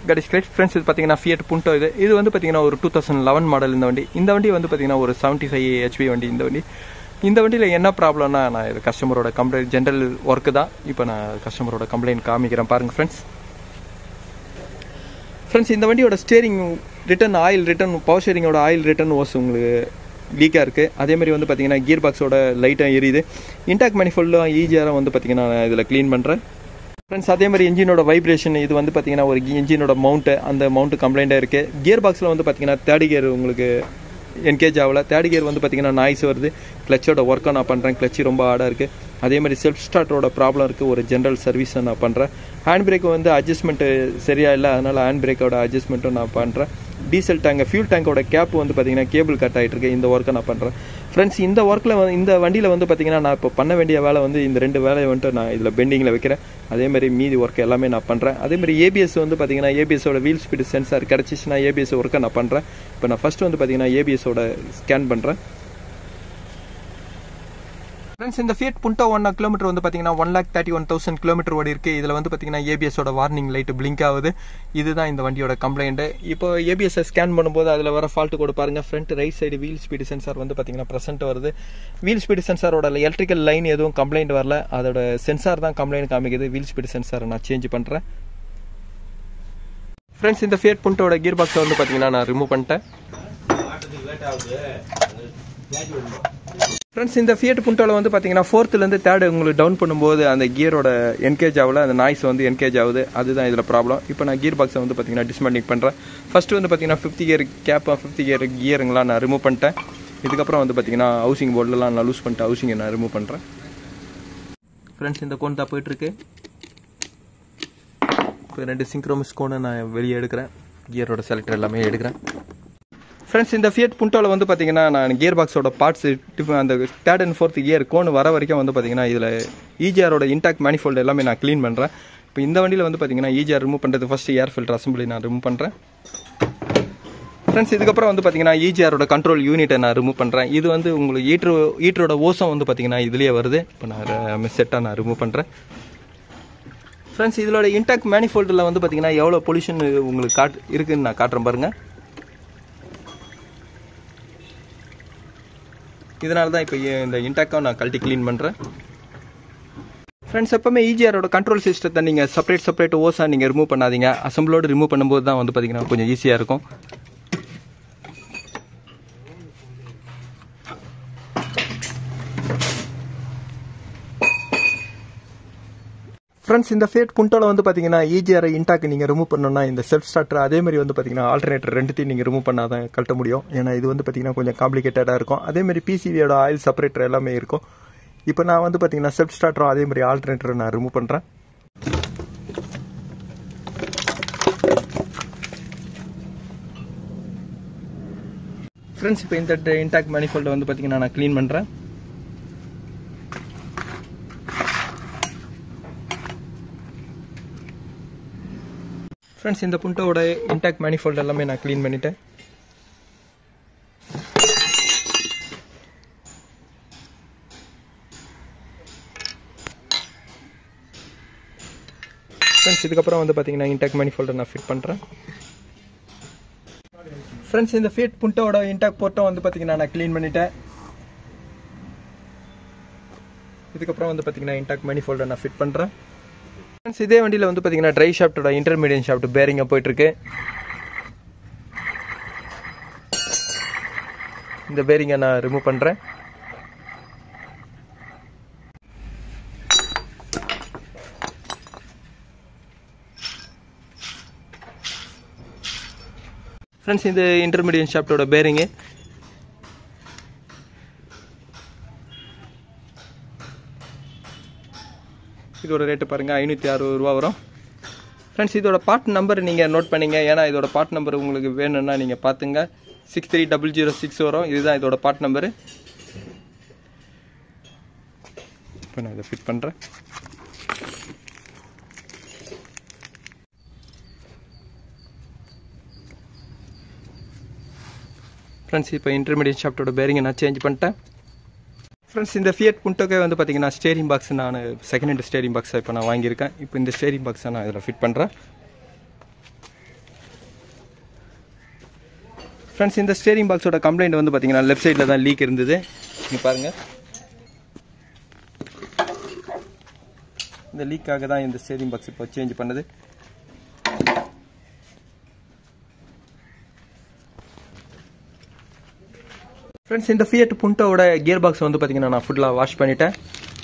cut is great friends இது பார்த்தீங்கன்னா Fiat புண்டோ இது இது வந்து பார்த்தீங்கன்னா ஒரு டூ தௌசண்ட் லெவன் மாடல் இந்த வண்டி இந்த வண்டி வந்து பார்த்தீங்கன்னா ஒரு செவன்ட்டி ஃபைவ் ஹெச்பி வண்டி இந்த வண்டி இந்த வண்டியில் என்ன ப்ராப்ளம்னா நான் இது கஸ்டமரோட கம்ப்ளைண்ட் ஜென்ரல் ஒர்க்கு தான் இப்போ நான் கஸ்டமரோட கம்ப்ளைண்ட் காமிக்கிறேன் பாருங்கள் ஃப்ரெண்ட்ஸ் ஃப்ரெண்ட்ஸ் இந்த வண்டியோட steering return oil return power ஷேரிங்கோட ஆயில் ரிட்டன் ஓஸ் உங்களுக்கு லீக்காக இருக்குது அதே மாதிரி வந்து பார்த்தீங்கன்னா கியர் பாக்ஸோட லைட்டாக எரியுது இன்டாக் மேனிஃபோல்டும் ஈஸியாக வந்து பார்த்தீங்கன்னா நான் இதில் க்ளீன் பண்ணுறேன் ஃப்ரெண்ட்ஸ் அதே மாதிரி இன்ஜினோட வைப்ரேஷன் இது வந்து பார்த்தீங்கன்னா ஒரு இன்ஜினோட மவுண்ட்டு அந்த மவுண்ட்டு கம்ப்ளைண்ட்டாக இருக்குது கியர் பாக்ஸில் வந்து பார்த்தீங்கன்னா தேர்ட் கியர் உங்களுக்கு என்கேஜ் ஆகல தேர்ட் கியர் வந்து பார்த்தீங்கன்னா நாய்ஸ் வருது கிளச்சோட ஒர்க்கை நான் பண்ணுறேன் கிளச்சு ரொம்ப ஹார்டாக இருக்குது அதே மாதிரி செல்ஃப் ஸ்டார்ட்டரோட ப்ராப்ளம் இருக்குது ஒரு ஜென்ரல் சர்வீஸை நான் பண்ணுறேன் ஹேண்ட் பிரேக் வந்து அட்ஜஸ்ட்மெண்ட்டு சரியா இல்லை அதனால் ஹேண்ட் பிரேக்கோட அட்ஜஸ்ட்மெண்ட்டும் நான் பண்ணுறேன் டீசல் டேங்க் ஃபியூல் டேங்கோட கேப் வந்து பார்த்தீங்கன்னா கேபிள் கட் ஆகிட்டு இருக்கு இந்த ஒர்க்கை நான் பண்ணுறேன் ஃப்ரெண்ட்ஸ் இந்த ஒர்க்கில் வந்து இந்த வண்டியில் வந்து பார்த்தீங்கன்னா நான் இப்போ பண்ண வேண்டிய வேலை வந்து இந்த ரெண்டு வேலையை வந்துட்டு நான் இதில் பெண்டிங்கில் வைக்கிறேன் அதே மாதிரி மீதி ஒர்க் எல்லாமே நான் பண்ணுறேன் அதே மாதிரி ஏபிஎஸ் வந்து பார்த்தீங்கன்னா ஏபிஎஸோட வீல் ஸ்பீடு சென்சார் கிடச்சிச்சுன்னா ஏபிஎஸ் ஒர்க்கை நான் பண்ணுறேன் இப்போ நான் ஃபஸ்ட்டு வந்து பார்த்தீங்கன்னா ஏபிஎஸோட ஸ்கேன் பண்ணுறேன் ஃப்ரெண்ட்ஸ் இந்த ஃபியட் புண்டோ ஒன் கிலோமீட்டர் வந்து பார்த்தீங்கன்னா one lakh thirty one thousand kilometre ஓடி இருக்கு இதில் வந்து பார்த்தீங்கன்னா ஏபிஎஸோட வார்னிங் லைட் பிளிங்க் ஆகுது இதுதான் இந்த வண்டியோட கம்ப்ளைண்ட் இப்போ ஏபிஎஸ் ஸ்கேன் பண்ணும்போது அதில் வர ஃபால்ட் கூட பாருங்க front right side wheel speed sensor வந்து பார்த்தீங்கன்னா ப்ரெசென்ட் வருது வீல் ஸ்பீடு சென்சாரோட எலக்ட்ரிக்கல் லைன் எதுவும் கம்ப்ளைண்ட் வரல அதோட சென்சார் தான் கம்ப்ளைண்ட் காமிக்குது வீல் ஸ்பீடு சென்சாரை நான் சேஞ்ச் பண்ணுறேன் ஃப்ரெண்ட்ஸ் இந்த ஃபியட் புண்டோட கியர் பாக்ஸை வந்து பார்த்தீங்கன்னா நான் ரிமூவ் பண்ணிட்டேன் ஃப்ரெண்ட்ஸ் இந்த ஃபியட் புண்டோவில் வந்து பார்த்தீங்கன்னா ஃபோர்த்துலேருந்து தேர்டு உங்களுக்கு டவுன் பண்ணும்போது அந்த கியரோட என்கேஜ் ஆகல அந்த நாய்ஸ் வந்து என்கேஜ் ஆகுது அதுதான் இதில் ப்ராப்ளம் இப்போ நான் கியர் பாக்ஸை வந்து பார்த்தீங்கன்னா டிஸ்மண்டிங் பண்ணுறேன் ஃபஸ்ட்டு வந்து பார்த்தீங்கன்னா ஃபிஃப்த் கியர் கேப்பாக ஃபிஃப்த் கியர் கியருங்களாம் நான் ரிமூவ் பண்ணிட்டேன் இதுக்கப்புறம் வந்து பார்த்தீங்கன்னா ஹவுசிங் போர்டெலாம் நான் லூஸ் பண்ணிட்டு ஹவுசிங்கை நான் ரிமூவ் பண்ணுறேன் ஃப்ரெண்ட்ஸ் இந்த கோன் தான் போயிட்டுருக்கு இப்போ ரெண்டு சிங்க்ரோமிஸ் கோனை நான் வெளியே எடுக்கிறேன் கியரோட செலக்டர் எல்லாமே எடுக்கிறேன் ஃப்ரெண்ட்ஸ் இந்த ஃபியட் புண்டோவில் வந்து பார்த்தீங்கன்னா நான் கியர் பாக்ஸோட பார்ட்ஸ் அந்த third and fourth gear cone வர வரைக்கும் வந்து பார்த்தீங்கன்னா இதில் ஈஜிஆரோட இன்டாக் மேனிஃபோல்டு எல்லாமே நான் க்ளீன் பண்ணுறேன் இப்போ இந்த வண்டியில் வந்து பார்த்தீங்கன்னா ஈஜிஆர் ரிமூவ் பண்ணுறது ஃபஸ்ட்டு ஏர் ஃபில்டர் அசம்பிளி நான் ரிமூவ் பண்ணுறேன் ஃப்ரெண்ட்ஸ் இதுக்கப்புறம் வந்து பார்த்தீங்கன்னா ஈஜிஆரோட கண்ட்ரோல் யூனிட்டை நான் ரிமூவ் பண்ணுறேன் இது வந்து உங்களுக்கு ஈட்ரு ஈட்டரோட ஓசம் வந்து பார்த்தீங்கன்னா இதுலேயே வருது இப்போ நான் செட்டாக நான் ரிமூவ் பண்ணுறேன் ஃப்ரெண்ட்ஸ் இதோட இன்டாக் மேனிஃபோல்டில் வந்து பார்த்தீங்கன்னா எவ்வளோ பொல்யூஷன் உங்களுக்கு காட் இருக்குன்னு நான் காட்டுறேன் பாருங்கள் இதனால தான் இப்போ இந்த இன்டாக்கை நான் கழட்டி க்ளீன் பண்ணுறேன் ஃப்ரெண்ட்ஸ் எப்பவுமே ஈஜிஆரோட கண்ட்ரோல் சிஸ்டத்தை நீங்கள் செப்பரேட் செப்பரேட் ஓஸாக நீங்கள் ரிமூவ் பண்ணாதீங்க அசம்பிளோடு ரிமூவ் பண்ணும்போது தான் வந்து பார்த்தீங்கன்னா கொஞ்சம் ஈஸியாக இருக்கும் ஃப்ரெண்ட்ஸ் இந்த ஃபேட் புண்டோவில் வந்து பார்த்தீங்கன்னா ஈஜிஆர் இன்டாக் நீங்கள் ரிமூவ் பண்ணணும்னா இந்த செல்ஃப் ஸ்டார்டர் அதே மாதிரி வந்து பார்த்தீங்கன்னா ஆல்டர்னேட்டர் ரெண்டுத்தையும் நீங்கள் ரிமூவ் பண்ணால் தான் கழட்ட முடியும் ஏன்னா இது வந்து பார்த்தீங்கன்னா கொஞ்சம் காம்ப்ளிகேட்டடாக இருக்கும் அதே மாதிரி பிசிவியோட ஆயில் செப்பரேட்டர் எல்லாமே இருக்கும் இப்போ நான் வந்து பார்த்தீங்கன்னா செல்ஃப் ஸ்டார்டரும் அதே மாதிரி ஆல்டர்னேட்டரை நான் ரிமூவ் பண்ணுறேன் ஃப்ரெண்ட்ஸ் இப்போ இந்த இன்டாக் மேனிஃபோல்டை வந்து பார்த்தீங்கன்னா நான் க்ளீன் பண்ணுறேன் ஃப்ரெண்ட்ஸ் இந்த புண்டோட இன்டாக் மேனிஃபோல்ட் எல்லாமே நான் க்ளீன் பண்ணிட்டேன் ஃப்ரெண்ட்ஸ் இதுக்கப்புறம் வந்து பார்த்தீங்கன்னா இன்டாக் மேனிஃபோல்டை நான் ஃபிட் பண்ணுறேன் ஃப்ரெண்ட்ஸ் இந்த ஃபீட் புண்டோட இன்டாக் போர்ட்டும் வந்து பார்த்தீங்கன்னா நான் க்ளீன் பண்ணிட்டேன் இதுக்கப்புறம் வந்து பார்த்தீங்கன்னா இன்டாக் மேனிஃபோல்டை நான் ஃபிட் பண்ணுறேன் ஃப்ரெண்ட்ஸ் இதே வண்டியில் வந்து பார்த்தீங்கன்னா ட்ரை ஷாஃப்டோட இன்டர்மீடியட் ஷாஃப்ட் பேரிங்காக போயிட்டுருக்கு இந்த பேரிங்கை நான் ரிமூவ் பண்ணுறேன் ஃப்ரெண்ட்ஸ் இந்த இன்டர்மீடியட் ஷாஃப்டோட பேரிங்கு இதோட ரேட்டு பாருங்கள் ஐநூற்றி அறுபது ரூபா வரும் ஃப்ரெண்ட்ஸ் இதோட பார்ட் நம்பர் நீங்கள் நோட் பண்ணிங்க ஏன்னா இதோட பார்ட் நம்பர் உங்களுக்கு வேணும்னா நீங்கள் பார்த்துங்க six three double zero six வரும் இதுதான் இதோட பார்ட் நம்பரு இப்போ நான் இதை ஃபிட் பண்ணுறேன் ஃப்ரெண்ட்ஸ் இப்போ இன்டர்மீடியட் ஷாஃப்டோட பேரிங்கை நான் சேஞ்ச் பண்ணிட்டேன் ஃப்ரெண்ட்ஸ் இந்த ஃபியட் புண்டோக்கே வந்து பார்த்தீங்கன்னா ஸ்டேரிங் பாக்ஸ் நான் செகண்ட் ஹேண்ட் ஸ்டேரிங் பாக்ஸை இப்போ நான் வாங்கியிருக்கேன் இப்போ இந்த ஸ்டேரிங் பாக்ஸை நான் இதில் ஃபிட் பண்ணுறேன் ஃப்ரெண்ட்ஸ் இந்த ஸ்டேரிங் பாக்ஸோட கம்ப்ளைண்ட் வந்து பார்த்தீங்கன்னா லெஃப்ட் சைடில் தான் லீக் இருந்தது இங்கே பாருங்கள் இந்த லீக்காக தான் இந்த ஸ்டேரிங் பாக்ஸ் இப்போ சேஞ்ச் பண்ணது ஃப்ரெண்ட்ஸ் இந்த ஃபியட் புண்டோட கியர் பாக்ஸ் வந்து பார்த்தீங்கன்னா நான் ஃபுல்லாக வாஷ் பண்ணிட்டேன்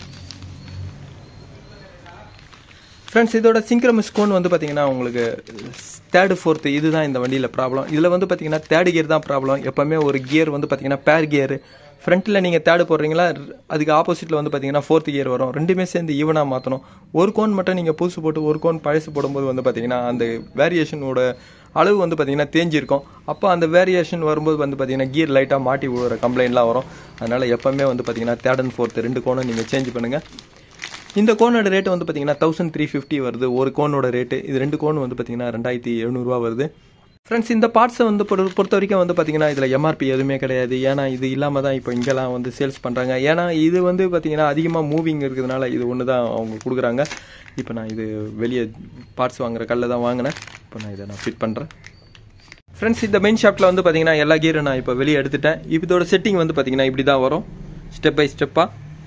ஃப்ரெண்ட்ஸ் இதோட சிங்க்ரமஸ் கோன் வந்து பார்த்தீங்கன்னா உங்களுக்கு தேர்டு ஃபோர்த்து இதுதான் இந்த வண்டியில் ப்ராப்ளம் இதில் வந்து பார்த்தீங்கன்னா தேர்டு கியர் தான் ப்ராப்ளம் எப்போவுமே ஒரு கியர் வந்து பார்த்தீங்கன்னா பேர் கியர் ஃப்ரண்ட்டில் நீங்கள் தேர்டு போடுறீங்களா அதுக்கு ஆப்போசிட்டில் வந்து பார்த்தீங்கன்னா ஃபோர்த் கியர் வரும் ரெண்டுமே சேர்ந்து ஈவனாக மாற்றணும் ஒரு கோன் மட்டும் நீங்கள் புதுசு போட்டு ஒரு கோன் பழசு போடும்போது வந்து பார்த்தீங்கன்னா அந்த வேரியேஷனோட அளவு வந்து பார்த்தீங்கன்னா தேஞ்சிருக்கும் அப்போ அந்த வேரியேஷன் வரும்போது வந்து பார்த்தீங்கன்னா கியர் லைட்டாக மாட்டி விழுற கம்ப்ளைண்ட்லாம் வரும் அதனால் எப்போவுமே வந்து பார்த்தீங்கன்னா தேர்ட் அண்ட் ஃபோர்த்து ரெண்டு கோனை நீங்கள் சேஞ்ச் பண்ணுங்கள் இந்த கோனோட ரேட்டு வந்து பார்த்தீங்கன்னா தௌசண்ட் த்ரீ ஃபிஃப்டி வருது ஒரு கோனோட ரேட்டு இது ரெண்டு கோன் வந்து பார்த்தீங்கன்னா ரெண்டாயிரத்தி எழுநூறுவா வருது ஃப்ரெண்ட்ஸ் இந்த பார்ட்ஸை வந்து பொறு- பொறுத்த வரைக்கும் வந்து பார்த்தீங்கன்னா இதில் எம்ஆர்பி எதுவுமே கிடையாது ஏன்னா இது இல்லாமல் தான் இப்போ இங்கெல்லாம் வந்து சேல்ஸ் பண்ணுறாங்க ஏன்னா இது வந்து பார்த்தீங்கன்னா அதிகமாக மூவிங் இருக்கிறதுனால இது ஒன்று தான் அவங்க கொடுக்குறாங்க இப்போ நான் இது வெளியே பார்ட்ஸ் வாங்குற கல்ல தான் வாங்கினேன் இப்போ நான் இதை நான் ஃபிட் பண்ணுறேன் ஃப்ரெண்ட்ஸ் இந்த மெயின் ஷாப்ல வந்து பார்த்தீங்கன்னா எல்லா கீரும் நான் இப்போ வெளியே எடுத்துட்டேன் இப்போ இதோட செட்டிங் வந்து பார்த்தீங்கன்னா இப்படி தான் வரும் ஸ்டெப் பை ஸ்டெப்பாக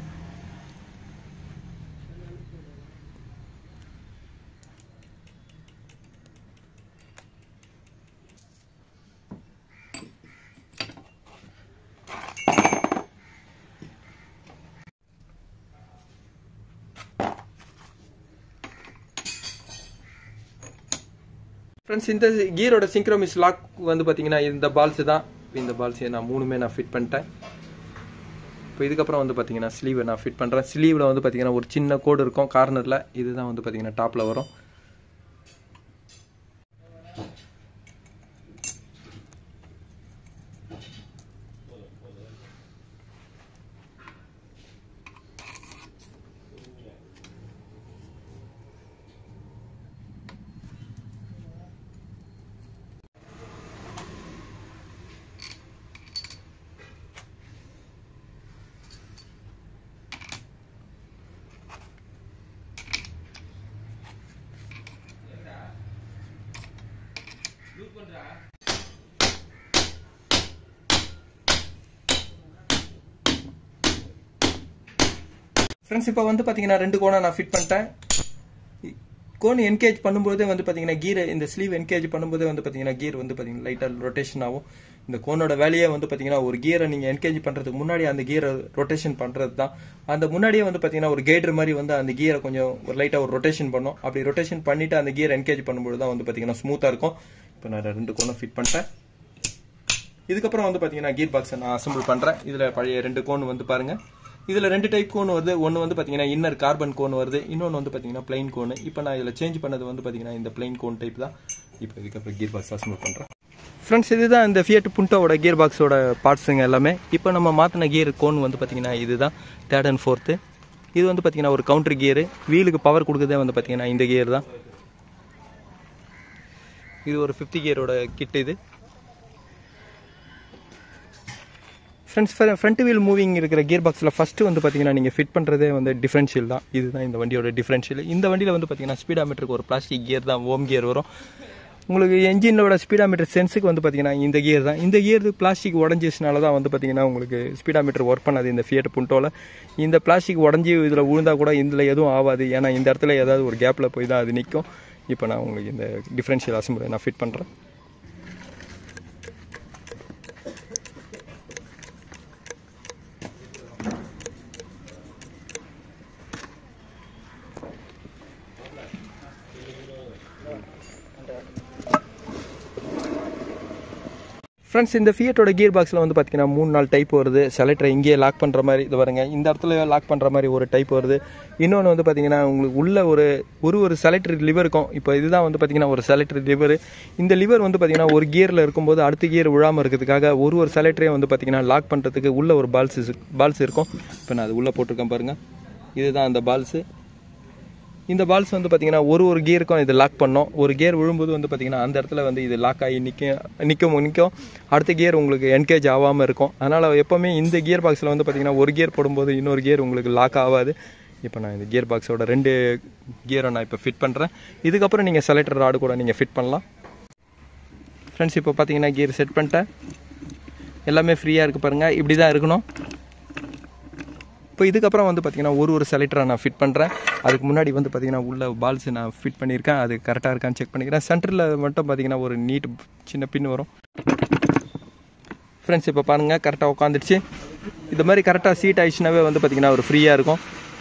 ஃப்ரெண்ட்ஸ் இந்த கியரோட சிங்க்ரோமிஸ் லாக் வந்து பார்த்தீங்கன்னா இந்த பால்ஸ் தான் இந்த பால்ஸை நான் மூணுமே நான் ஃபிட் பண்ணிட்டேன் இப்போ இதுக்கப்புறம் வந்து பார்த்தீங்கன்னா ஸ்லீவை நான் ஃபிட் பண்ணுறேன் ஸ்லீவில் வந்து பார்த்தீங்கன்னா ஒரு சின்ன கோடு இருக்கும் கார்னரில் இதுதான் வந்து பார்த்தீங்கன்னா டாப்பில் வரும் ஃப்ரெண்ட்ஸ் இப்போ வந்து பார்த்தீங்கன்னா ரெண்டு கோனை நான் ஃபிட் பண்ணிட்டேன் கோன் என்கேஜ் பண்ணும்போதே வந்து பார்த்தீங்கன்னா கீர் இந்த ஸ்லீவ் என்கேஜ் பண்ணும்போதே வந்து பார்த்தீங்கன்னா கீர் வந்து பார்த்தீங்கன்னா லைட்டாக ரொட்டேஷன் ஆகும் இந்த கோனோட வேலையே வந்து பார்த்தீங்கன்னா ஒரு கியரை நீங்கள் என்கேஜ் பண்ணுறதுக்கு முன்னாடி அந்த கியரை ரொட்டேஷன் பண்ணுறது தான் அந்த முன்னாடியே வந்து பார்த்தீங்கன்னா ஒரு கேட்ரு மாதிரி வந்து அந்த கியரை கொஞ்சம் ஒரு லைட்டாக ஒரு ரொட்டேஷன் பண்ணும் அப்படி ரொட்டேஷன் பண்ணிட்டு அந்த கியர் என்கேஜ் பண்ணும்போது தான் வந்து பார்த்தீங்கன்னா ஸ்மூத்தாக இருக்கும் இப்போ நான் ரெண்டு கோனை ஃபிட் பண்ணிட்டேன் இதுக்கப்புறம் வந்து பார்த்தீங்கன்னா கீர் பாக்ஸை நான் அசம்பிள் பண்ணுறேன் இதில் பழைய ரெண்டு கோன் வந்து பாருங்கள் இதில் ரெண்டு டைப் கோன் வருது ஒன்று வந்து பார்த்தீங்கன்னா இன்னர் கார்பன் கோன் வருது இன்னொன்று வந்து பார்த்தீங்கன்னா பிளைன் கோன் இப்போ நான் இதில் சேஞ்ச் பண்ணது வந்து பார்த்தீங்கன்னா இந்த பிளைன் கோன் டைப் தான் இப்போ இதுக்கப்புறம் கீர் பாக்ஸ் அசம்பிள் பண்ணுறேன் ஃப்ரெண்ட்ஸ் இதுதான் இந்த ஃபியட் புண்டோட கியர் பாக்ஸோட பார்ட்ஸுங்க எல்லாமே இப்போ நம்ம மாற்றின கியர் கோன் வந்து பார்த்தீங்கன்னா இதுதான் தேர்ட் அண்ட் ஃபோர்த்து இது வந்து பார்த்தீங்கன்னா ஒரு கவுண்டர் கியரு வீலுக்கு பவர் கொடுக்குறதே வந்து பார்த்தீங்கன்னா இந்த கியர் தான் இது ஒரு ஃபிஃப்டி கியரோட கிட் இது ஃப்ரெண்ட்ஸ் ஃப்ரண்ட் வீல் மூவிங் இருக்கிற கியர் பாக்ஸில் ஃபஸ்ட்டு வந்து பார்த்தீங்கன்னா நீங்கள் ஃபிட் பண்ணுறதே வந்து டிஃப்ரென்ஷியல் தான் இதுதான் இந்த வண்டியோட டிஃப்ரென்ஷியல் இந்த வண்டியில் வந்து பார்த்தீங்கன்னா ஸ்பீடாமீட்டருக்கு ஒரு பிளாஸ்டிக் கியர் தான் ஓம் கியர் வரும் உங்களுக்கு என்ஜினோட ஸ்பீடாமீட்டர் சென்ஸுக்கு வந்து பார்த்தீங்கன்னா இந்த கியர் தான் இந்த கியர் பிளாஸ்டிக் உடஞ்சிச்சுனால தான் வந்து பார்த்தீங்கன்னா உங்களுக்கு ஸ்பீடாமீட்டர் ஒர்க் பண்ணாது இந்த ஃபியட் புண்டோவில் இந்த பிளாஸ்டிக் உடஞ்சி இதில் விழுந்தா கூட இதில் எதுவும் ஆகாது ஏன்னா இந்த இடத்துல ஏதாவது ஒரு கேப்பில் போய் தான் அது நிற்கும் இப்போ நான் உங்களுக்கு இந்த டிஃப்ரென்ஷியல் அசம்பிளை நான் ஃபிட் பண்ணுறேன் ஃப்ரெண்ட்ஸ் இந்த ஃபியட்டோட கியர் பாக்ஸில் வந்து பார்த்தீங்கன்னா மூணு நாலு டைப் வருது செலக்டரை இங்கேயே லாக் பண்ணுற மாதிரி இது பாருங்க இந்த இடத்துல லாக் பண்ணுற மாதிரி ஒரு டைப் வருது இன்னொன்று வந்து பார்த்தீங்கன்னா உங்களுக்கு உள்ள ஒரு ஒரு ஒரு செலக்டர் லிவர் இருக்கும் இப்போ இதுதான் வந்து பார்த்தீங்கன்னா ஒரு செலக்டர் லிவர் இந்த லிவர் வந்து பார்த்தீங்கன்னா ஒரு கியரில் இருக்கும்போது அடுத்த கியர் விழாமல் இருக்கிறதுக்காக ஒரு ஒரு செலக்டரையும் வந்து பார்த்தீங்கன்னா லாக் பண்ணுறதுக்கு உள்ள ஒரு பால்ஸ் பால்ஸ் இருக்கும் இப்போ நான் அது உள்ளே போட்டிருக்கேன் பாருங்கள் இதுதான் அந்த பால்ஸு இந்த பால்ஸ் வந்து பார்த்தீங்கன்னா ஒரு ஒரு கியருக்கும் இது லாக் பண்ணோம் ஒரு கியர் விழும்போது வந்து பார்த்தீங்கன்னா அந்த இடத்துல வந்து இது லாக் ஆகி நிற்கும் நிற்கும் நிற்கும் அடுத்த கியர் உங்களுக்கு என்கேஜ் ஆகாமல் இருக்கும் அதனால் எப்போவுமே இந்த கியர் பாக்ஸில் வந்து பார்த்தீங்கன்னா ஒரு கியர் போடும்போது இன்னொரு கியர் உங்களுக்கு லாக் ஆகாது இப்போ நான் இந்த கியர் பாக்ஸோட ரெண்டு கியரை நான் இப்போ ஃபிட் பண்ணுறேன் இதுக்கப்புறம் நீங்கள் செலக்டர் ராடு கூட நீங்கள் ஃபிட் பண்ணலாம் ஃப்ரெண்ட்ஸ் இப்போ பார்த்தீங்கன்னா கியர் செட் பண்ணிட்டேன் எல்லாமே ஃப்ரீயாக இருக்குது பாருங்கள் இப்படி தான் இருக்கணும் இப்போ இதுக்கப்புறம் வந்து பார்த்தீங்கன்னா ஒரு ஒரு செலக்டரை நான் ஃபிட் பண்ணுறேன் அதுக்கு முன்னாடி வந்து பார்த்தீங்கன்னா உள்ள பால்ஸ் நான் ஃபிட் பண்ணியிருக்கேன் அது கரெக்டாக இருக்கான்னு செக் பண்ணிக்கிறேன் சென்டரில் மட்டும் பார்த்தீங்கன்னா ஒரு நீட் சின்ன பின் வரும் ஃப்ரெண்ட்ஸ் இப்போ பாருங்கள் கரெக்டாக உட்காந்துடுச்சு இந்த மாதிரி கரெக்டாக சீட் ஆயிடுச்சுனாவே வந்து பார்த்தீங்கன்னா ஒரு ஃப்ரீயாக இருக்கும்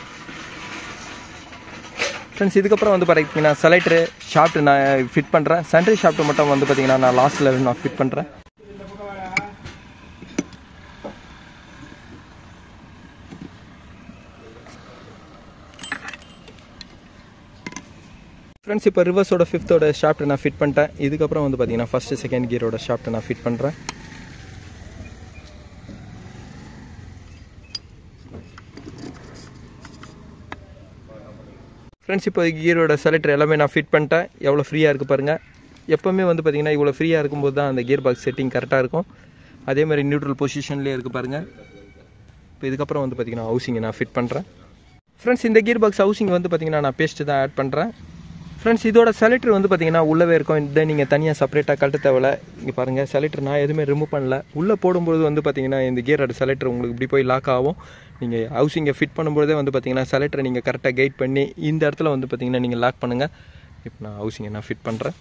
ஃப்ரெண்ட்ஸ் இதுக்கப்புறம் வந்து பார்த்தீங்கன்னா செலக்டரு ஷாஃப்ட் நான் ஃபிட் பண்ணுறேன் சென்ட்ரி ஷாஃப்ட் மட்டும் வந்து பார்த்தீங்கன்னா நான் லாஸ்ட்டில் நான் ஃபிட் பண்ணுறேன் ஃப்ரெண்ட்ஸ் இப்போ ரிவர்ஸோட ஃபிஃப்த்தோட ஷாஃப்ட் நான் ஃபிட் பண்ணிட்டேன் இதுக்கப்புறம் வந்து பார்த்தீங்கன்னா ஃபஸ்ட்டு செகண்ட் கியரோட ஷாஃப்ட் நான் ஃபிட் பண்ணுறேன் ஃப்ரெண்ட்ஸ் இப்போ கியரோட செலக்டர் எல்லாமே நான் ஃபிட் பண்ணிட்டேன் எவ்வளோ ஃப்ரீயாக இருக்குது பாருங்கள் எப்போவுமே வந்து பார்த்தீங்கன்னா இவ்வளோ ஃப்ரீயாக இருக்கும்போது தான் அந்த கியர் பாக்ஸ் செட்டிங் கரெக்டாக இருக்கும் அதே மாதிரி நியூட்ரல் பொசிஷன்லேயே இருக்குது பாருங்கள் இப்போ இதுக்கப்புறம் வந்து பார்த்தீங்கன்னா ஹவுசிங்கை நான் ஃபிட் பண்ணுறேன் ஃப்ரெண்ட்ஸ் இந்த கியர் பாக்ஸ் ஹவுசிங் வந்து பார்த்தீங்கன்னா நான் பேஸ்ட்டு தான் ஆட் பண்ணுறேன் ஃப்ரெண்ட்ஸ் இதோட செலக்டர் வந்து பார்த்தீங்கன்னா உள்ளவே இருக்கும் இதை நீங்கள் தனியாக செப்பரேட்டாக கழட்ட தேவையில்ல இங்கே பாருங்கள் செலக்டர் நான் எதுவுமே ரிமூவ் பண்ணல உள்ளே போடும்போது வந்து பார்த்தீங்கன்னா இந்த கியரோட செலக்டர் உங்களுக்கு இப்படி போய் லாக் ஆகும் நீங்கள் ஹவுசிங்கை ஃபிட் பண்ணும்போதே வந்து பார்த்தீங்கன்னா செலக்டரை நீங்கள் கரெக்டாக கைட் பண்ணி இந்த இடத்துல வந்து பார்த்தீங்கன்னா நீங்கள் லாக் பண்ணுங்கள் இப்போ நான் ஹவுசிங்கை நான் ஃபிட் பண்ணுறேன்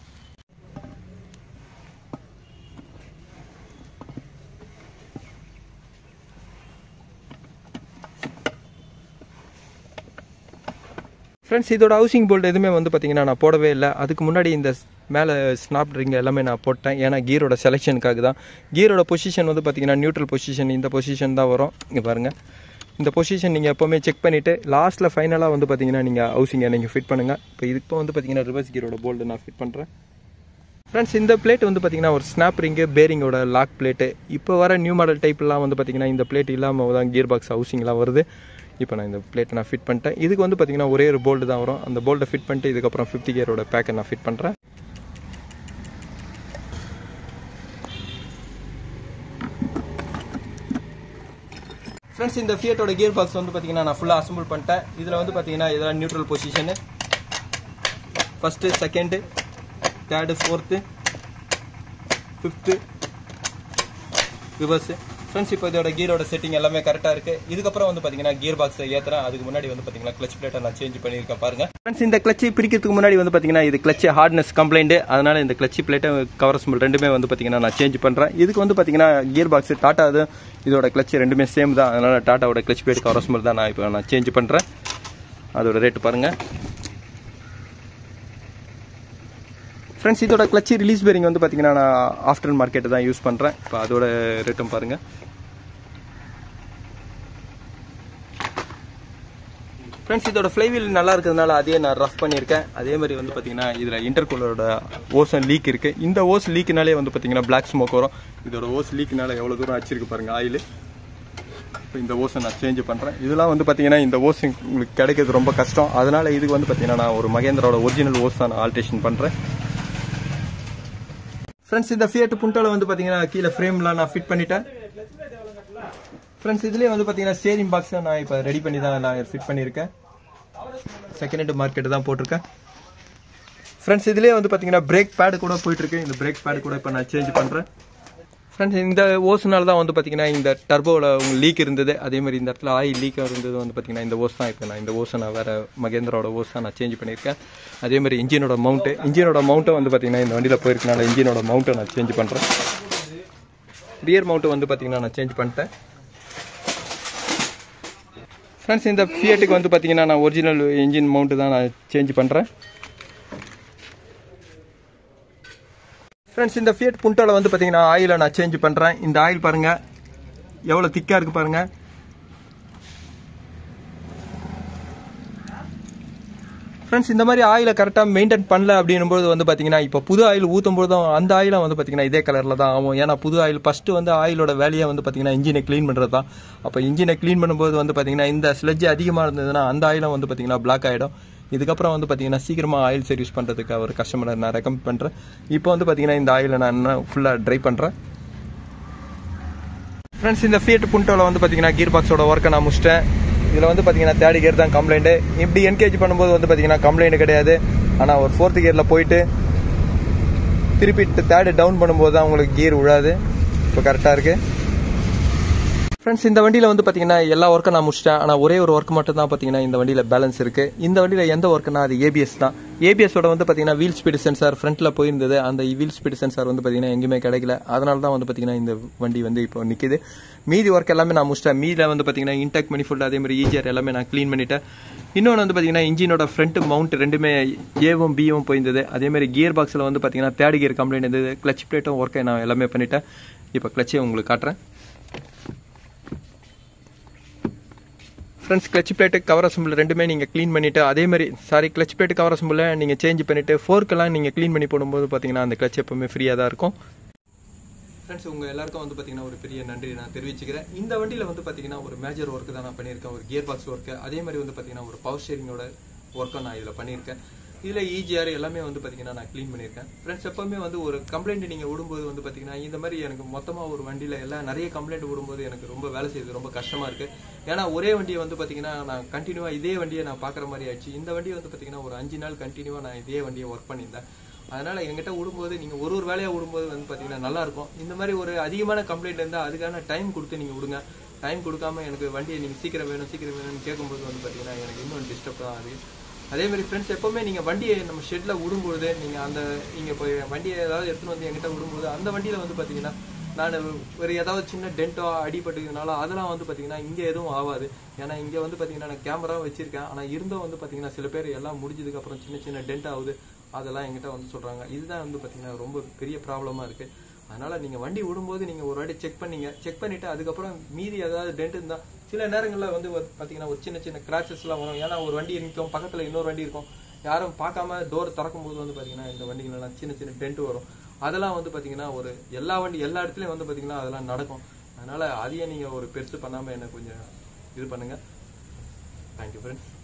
ஃப்ரெண்ட்ஸ் இதோட ஹவுசிங் போல்ட் எதுவுமே வந்து பார்த்தீங்கன்னா நான் போடவே இல்லை அதுக்கு முன்னாடி இந்த மேலே ஸ்னாப் ரிங் எல்லாமே நான் போட்டேன் ஏன்னா கியரோட செலெக்ஷனுக்காக தான் கியரோட பொசிஷன் வந்து பார்த்தீங்கன்னா நியூட்ரல் பொசிஷன் இந்த பொசிஷன் தான் வரும் இங்கே பாருங்கள் இந்த பொசிஷன் நீங்கள் எப்போவுமே செக் பண்ணிவிட்டு லாஸ்ட்டில் ஃபைனலாக வந்து பார்த்தீங்கன்னா நீங்கள் ஹவுசிங்கை நீங்கள் ஃபிட் பண்ணுங்கள் இப்போ இப்போ வந்து பார்த்தீங்கன்னா ரிவர்ஸ் கியரோட போல்டு நான் ஃபிட் பண்ணுறேன் ஃப்ரெண்ட்ஸ் இந்த பிளேட் வந்து பார்த்தீங்கன்னா ஒரு ஸ்னாப் ரிங்கு பேரிங்கோட லாக் பிளேட்டு இப்போ வர நியூ மாடல் டைப்லாம் வந்து பார்த்தீங்கன்னா இந்த பிளேட் இல்லாமல் தான் கியர் பாக்ஸ் ஹவுசிங்லாம் வருது இப்போ நான் இந்த பிளேட்டை நான் ஃபிட் பண்ணிட்டேன் இதுக்கு வந்து பார்த்தீங்கன்னா ஒரே ஒரு போல்டு தான் வரும் அந்த போல்டை ஃபிட் பண்ணிட்டு இதுக்கப்புறம் ஃபிஃப்டி கியரோட பேக்கை நான் ஃபிட் பண்ணுறேன் ஃப்ரெண்ட்ஸ் இந்த ஃபியட்டோட கியர் பாக்ஸ் வந்து பார்த்தீங்கன்னா நான் ஃபுல்லாக அசம்பிள் பண்ணிட்டேன் இதில் வந்து பார்த்தீங்கன்னா இதெல்லாம் neutral position first second third fourth fifth reverse friends இப்போ இதோட கியரோட செட்டிங் எல்லாமே கரெக்டாக இருக்கு இதுக்கப்புறம் வந்து பார்த்தீங்கன்னா கியர் பாக்ஸை ஏற்றுறேன் அதுக்கு முன்னாடி வந்து பார்த்தீங்கன்னா கிளச் பிளேட்டை நான் சேஞ்ச் பண்ணியிருக்கேன் பாருங்க ஃப்ரெண்ட்ஸ் இந்த கிளச்சு பிரிக்கிறதுக்கு முன்னாடி வந்து பார்த்தீங்கன்னா இது கிளச்சு ஹார்ட்னஸ் கம்ப்ளைண்ட் அதனால இந்த கிளச்சு பிளேட்டை கவர் ஸ்மல் ரெண்டுமே வந்து பார்த்தீங்கன்னா நான் சேஞ்ச் பண்ணுறேன் இதுக்கு வந்து பார்த்தீங்கன்னா கியர் பாக்ஸ் டாட்டா அது இதோட கிளச் ரெண்டுமே சேம் தான் அதனால டாட்டாவோட கிளச் பிளேட் கவர் ஸ்மல் தான் நான் இப்போ நான் சேஞ்ச் பண்ணுறேன் அதோட ரேட்டு பாருங்கள் ஃப்ரெண்ட்ஸ் இதோட கிளச்சி ரிலீஸ் பேரிங் வந்து பார்த்தீங்கன்னா நான் ஆஃப்டர் மார்க்கெட்டு தான் யூஸ் பண்ணுறேன் இப்போ அதோட ரேட்டும் பாருங்கள் ஃப்ரெண்ட்ஸ் இதோட ஃப்ளைவீல் நல்லா இருக்கிறதுனால அதே நான் ரஃப் பண்ணியிருக்கேன் அதே மாதிரி வந்து பார்த்தீங்கன்னா இதில் இன்டர்கூலரோட ஓசன் லீக் இருக்குது இந்த ஓஸ் லீக்னாலே வந்து பார்த்தீங்கன்னா பிளாக் ஸ்மோக் வரும் இதோட ஓஸ் லீக்னால எவ்வளோ தூரம் வச்சிருக்கு பாருங்கள் ஆயில் இப்போ இந்த ஓஸை நான் சேஞ்ச் பண்ணுறேன் இதெல்லாம் வந்து பார்த்தீங்கன்னா இந்த ஓஸ் உங்களுக்கு கிடைக்கிறது ரொம்ப கஷ்டம் அதனால இதுக்கு வந்து பார்த்தீங்கன்னா நான் ஒரு மகேந்திரோட ஒரிஜினல் ஓஸ் தான் நான் ஆல்ட்ரேஷன் பண்ணுறேன் ஃப்ரெண்ட்ஸ் இந்த ஃபியட் புண்டோல வந்து பார்த்தீங்கன்னா கீழே ஃப்ரேம்லாம் நான் ஃபிட் பண்ணிட்டேன் ஃப்ரெண்ட்ஸ் இதுலேயே வந்து பார்த்தீங்கன்னா ஸ்டேரிங் பாக்ஸை நான் இப்போ ரெடி பண்ணி தான் நான் ஃபிட் பண்ணியிருக்கேன் செகண்ட் ஹேண்ட் மார்க்கெட்டு தான் போட்டிருக்கேன் ஃப்ரெண்ட்ஸ் இதுலேயே வந்து பார்த்தீங்கன்னா பிரேக் பேடு கூட போயிட்டுருக்கு இந்த பிரேக் பேடு கூட இப்போ நான் சேஞ்ச் பண்ணுறேன் ஃப்ரெண்ட்ஸ் இந்த ஓஸ்னால தான் வந்து பார்த்தீங்கன்னா இந்த டர்போவில் உங்களுக்கு லீக் இருந்தது அதே மாதிரி இந்த இடத்துல ஆயில் லீக் இருந்தது வந்து பார்த்தீங்கன்னா இந்த ஓஸ் தான் இப்போ நான் இந்த ஓஸை நான் வேறு மகேந்திரோட ஓஸ் தான் நான் சேஞ்ச் பண்ணியிருக்கேன் அதே மாதிரி இன்ஜினோட மவுண்ட்டு இன்ஜினோட மவுண்ட்டை வந்து பார்த்தீங்கன்னா இந்த வண்டியில் போயிருக்கனால இன்ஜினோட மவுண்ட்டை நான் சேஞ்ச் பண்ணுறேன் ரியர் மவுண்ட்டு வந்து பார்த்தீங்கன்னா நான் சேஞ்ச் பண்ணிட்டேன் ஃப்ரெண்ட்ஸ் இந்த ஃபியட்டுக்கு வந்து பார்த்தீங்கன்னா நான் ஒரிஜினல் இன்ஜின் மவுண்ட்டு தான் நான் சேஞ்ச் பண்ணுறேன் ஃப்ரெண்ட்ஸ் இந்த ஃபியட் புண்டோவில் வந்து பார்த்தீங்கன்னா ஆயிலை நான் சேஞ்ச் பண்ணுறேன் இந்த ஆயில் பாருங்கள் எவ்வளோ திக்காக இருக்குது பாருங்கள் ஃப்ரெண்ட்ஸ் இந்த மாதிரி ஆயிலை கரெக்டாக மெயின்டைன் பண்ணல அப்படின்னும்போது வந்து பார்த்தீங்கன்னா இப்போ புது ஆயில் ஊற்றும் போதும் அந்த ஆயிலும் வந்து பார்த்தீங்கன்னா இதே கலரில் தான் ஆகும் ஏன்னா புது ஆயில் ஃபஸ்ட்டு வந்து ஆயிலோட வேலையை வந்து பார்த்தீங்கன்னா இன்ஜினை க்ளீன் பண்ணுறது தான் அப்போ இன்ஜினை க்ளீன் பண்ணும்போது வந்து பார்த்தீங்கன்னா இந்த ஸ்லெட்ஜ் அதிகமாக இருந்ததுன்னா அந்த ஆயிலும் வந்து பார்த்தீங்கன்னா பிளாக் ஆகிடும் இதுக்கப்புறம் வந்து பார்த்தீங்கன்னா சீக்கிரமாக ஆயில் சர்வீஸ் பண்ணுறதுக்கு ஒரு கஸ்டமரை நான் ரெக்கமெண்ட் பண்ணுறேன் இப்போ வந்து பார்த்தீங்கன்னா இந்த ஆயிலை நான் இன்னும் ஃபுல்லாக ட்ரை பண்ணுறேன் ஃப்ரெண்ட்ஸ் இந்த ஃபியட் புண்டோவில் வந்து பார்த்தீங்கன்னா கீர் பாக்ஸோட ஒர்க்கை நான் முடிச்சிட்டேன் இதில் வந்து பார்த்தீங்கன்னா தேர்ட் கியர் தான் கம்ப்ளைண்ட்டு இப்படி என்கேஜ் பண்ணும்போது வந்து பார்த்தீங்கன்னா கம்ப்ளைண்ட் கிடையாது ஆனால் ஒரு ஃபோர்த் கியரில் போயிட்டு திருப்பி தேர்டு டவுன் பண்ணும்போது தான் உங்களுக்கு கியர் விழாது இப்போ கரெக்டாக இருக்குது ஃப்ரெண்ட்ஸ் இந்த வண்டியில் வந்து பார்த்தீங்கன்னா எல்லா ஒர்க்கும் நான் முடிச்சிட்டேன் ஆனால் ஒரே ஒரு ஒர்க் மட்டும் தான் பார்த்தீங்கன்னா இந்த வண்டியில் பேலன்ஸ் இருக்கு இந்த வண்டியில் எந்த ஒர்க்குனா அது ஏபிஎஸ் தான் ஏபிஎஸோட வந்து பார்த்தீங்கன்னா வீல் ஸ்பீடு சென்சார் ஃப்ரண்ட்டில் போயிருந்தது அந்த வீல் ஸ்பீடு சென்சார் வந்து பார்த்தீங்கன்னா எங்கேயுமே கிடைக்கல அதனால தான் வந்து பார்த்தீங்கன்னா இந்த வண்டி வந்து இப்போ நிற்கிது மீதி ஒர்க் எல்லாமே நான் முடிச்சிட்டேன் மீதியில் வந்து பார்த்தீங்கன்னா இன்டெக் மணிஃபுல் அதே மாதிரி ஈஜிஆர் எல்லாமே நான் க்ளீன் பண்ணிட்டேன் இன்னொன்று வந்து பார்த்தீங்கன்னா இன்ஜினோட ஃப்ரண்ட் மவுண்ட் ரெண்டுமே ஏவும் பியும் போயிருந்தது அதே மாதிரி கியர் பாக்ஸில் வந்து பார்த்தீங்கன்னா தேர்ட் கியர் கம்ப்ளைண்ட் இருந்தது கிளச் பிளேட்டும் ஒர்க்கை நான் எல்லாமே பண்ணிட்டேன் இப்போ கிளச்சே உங்களுக்கு காட்டுறேன் friends clutch plate cover assemble ரெண்டுமே நீங்கள் க்ளீன் பண்ணிவிட்டு அதே மாதிரி சாரி கிளச் பிளேட் கவர் அசம்பிளை நீங்கள் சேஞ்ச் பண்ணிவிட்டு ஃபோர்க்கெல்லாம் நீங்கள் க்ளீன் பண்ணி போடும்போது பார்த்தீங்கன்னா அந்த கிளச் எப்பவுமே ஃப்ரீயாக தான் இருக்கும் ஃப்ரெண்ட்ஸ் உங்கள் எல்லாருக்கும் வந்து பார்த்தீங்கன்னா ஒரு பெரிய நன்றி நான் தெரிவிச்சுக்கிறேன் இந்த வண்டியில் வந்து பார்த்தீங்கன்னா ஒரு மேஜர் ஒர்க்கு தான் நான் பண்ணியிருக்கேன் ஒரு கியர் பாக்ஸ் ஒர்க்கு அதே மாதிரி வந்து பார்த்தீங்கன்னா ஒரு பவர் ஷேரிங்கோட ஒர்க்கும் நான் இதில் பண்ணியிருக்கேன் இதில் இஜிஆர் எல்லாமே வந்து பார்த்தீங்கன்னா நான் க்ளீன் பண்ணியிருக்கேன் ஃப்ரெண்ட்ஸ் எப்பவுமே வந்து ஒரு கம்ப்ளைண்ட் நீங்கள் விடும்போது வந்து பார்த்தீங்கன்னா இந்த மாதிரி எனக்கு மொத்தமாக ஒரு வண்டியில் எல்லாம் நிறைய கம்ப்ளைண்ட் விடும்போது எனக்கு ரொம்ப வேலை செய்யுது ரொம்ப கஷ்டமாக இருக்குது ஏன்னா ஒரே வண்டியை வந்து பார்த்தீங்கன்னா நான் கண்டினியூவாக இதே வண்டியை நான் பார்க்குற மாதிரி ஆயிடுச்சு இந்த வண்டியை வந்து பார்த்தீங்கன்னா ஒரு அஞ்சு நாள் கண்டினியூவாக நான் இதே வண்டியை ஒர்க் பண்ணியிருந்தேன் அதனால எங்கிட்ட விடும்போது நீங்க ஒரு ஒரு வேலையா விடும்போது வந்து பாத்தீங்கன்னா நல்லா இருக்கும் இந்த மாதிரி ஒரு அதிகமான கம்ப்ளைண்ட் இருந்தா அதுக்கான டைம் கொடுத்து நீங்க விடுங்க டைம் கொடுக்காம எனக்கு வண்டியை நீங்க சீக்கிரம் வேணும் சீக்கிரம் வேணும்னு கேட்கும்போது வந்து பாத்தீங்கன்னா எனக்கு இன்னும் டிஸ்டர்ப் தான் ஆகுது அதே மாதிரி ஃப்ரெண்ட்ஸ் எப்பவுமே நீங்க வண்டியை நம்ம ஷெட்ல விடும்போது நீங்க அந்த நீங்க இப்போ வண்டியை ஏதாவது எடுத்துன்னு வந்து எங்கிட்ட விடும்போது அந்த வண்டியில வந்து பாத்தீங்கன்னா நான் ஒரு ஏதாவது சின்ன டென்ட்டோ அடிபட்டுக்கிறதுனால அதெல்லாம் வந்து பாத்தீங்கன்னா இங்க எதுவும் ஆகாது ஏன்னா இங்க வந்து பாத்தீங்கன்னா நான் கேமரா வச்சிருக்கேன் ஆனா இருந்தும் வந்து பாத்தீங்கன்னா சில பேர் எல்லாம் முடிஞ்சதுக்கு அப்புறம் சின்ன சின்ன டென்ட் ஆகுது அதெல்லாம் எங்கிட்ட வந்து சொல்றாங்க இதுதான் வந்து பாத்தீங்கன்னா ரொம்ப பெரிய ப்ராப்ளமா இருக்கு அதனால நீங்க வண்டி விடும்போது நீங்க ஒரு வாட்டி செக் பண்ணீங்க செக் பண்ணிட்டு அதுக்கப்புறம் மீதி ஏதாவது டென்ட் இருந்தா சில நேரங்கள்ல வந்து ஒரு பாத்தீங்கன்னா ஒரு சின்ன சின்ன கிராச்சஸ் எல்லாம் வரும் ஏன்னா ஒரு வண்டி நிற்கும் பக்கத்துல இன்னொரு வண்டி இருக்கும் யாரும் பார்க்காம டோர் திறக்கும் போது வந்து பாத்தீங்கன்னா இந்த வண்டிகள் எல்லாம் சின்ன சின்ன டென்ட் வரும் அதெல்லாம் வந்து பாத்தீங்கன்னா ஒரு எல்லா வண்டி எல்லா இடத்துலயும் வந்து பாத்தீங்கன்னா அதெல்லாம் நடக்கும் அதனால அதையே நீங்க ஒரு பெருசு பண்ணாம என்ன கொஞ்சம் இது பண்ணுங்க தேங்க்யூ ஃப்ரெண்ட்ஸ்